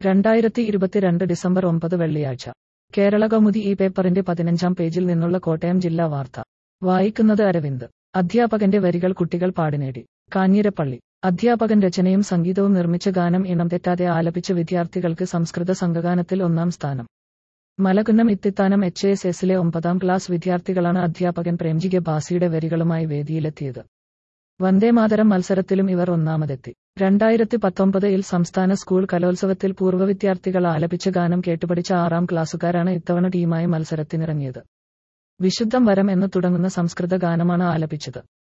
രണ്ടായിരത്തി ഇരുപത്തിരണ്ട് ഡിസംബർ ഒമ്പത് വെള്ളിയാഴ്ച കേരള കൗമുദി ഈ പേപ്പറിന്റെ പതിനഞ്ചാം പേജിൽ നിന്നുള്ള കോട്ടയം ജില്ലാ വാർത്ത വായിക്കുന്നത് അരവിന്ദ് അധ്യാപകന്റെ വരികൾ കുട്ടികൾ പാടിനേടി കാഞ്ഞിരപ്പള്ളി അധ്യാപകൻ രചനയും സംഗീതവും നിർമ്മിച്ച ഗാനം ഇണം തെറ്റാതെ ആലപിച്ച വിദ്യാർത്ഥികൾക്ക് സംസ്കൃത സംഘഗാനത്തിൽ ഒന്നാം സ്ഥാനം മലകുന്നം ഇത്തിത്താനം എച്ച് എസ് എസിലെ ഒമ്പതാം ക്ലാസ് വിദ്യാർത്ഥികളാണ് അധ്യാപകൻ പ്രേംജികെ ബാസിയുടെ വരികളുമായി വേദിയിലെത്തിയത് വന്ദേമാതരം മത്സരത്തിലും ഇവർ ഒന്നാമതെത്തി രണ്ടായിരത്തി പത്തൊമ്പതിൽ സംസ്ഥാന സ്കൂൾ കലോത്സവത്തിൽ പൂർവ്വ വിദ്യാർത്ഥികൾ ആലപിച്ച ഗാനം കേട്ടുപഠിച്ച ആറാം ക്ലാസ്സുകാരാണ് ഇത്തവണ ടീമായി മത്സരത്തിനിറങ്ങിയത് വിശുദ്ധം വരം എന്ന് തുടങ്ങുന്ന സംസ്കൃത ഗാനമാണ് ആലപിച്ചത്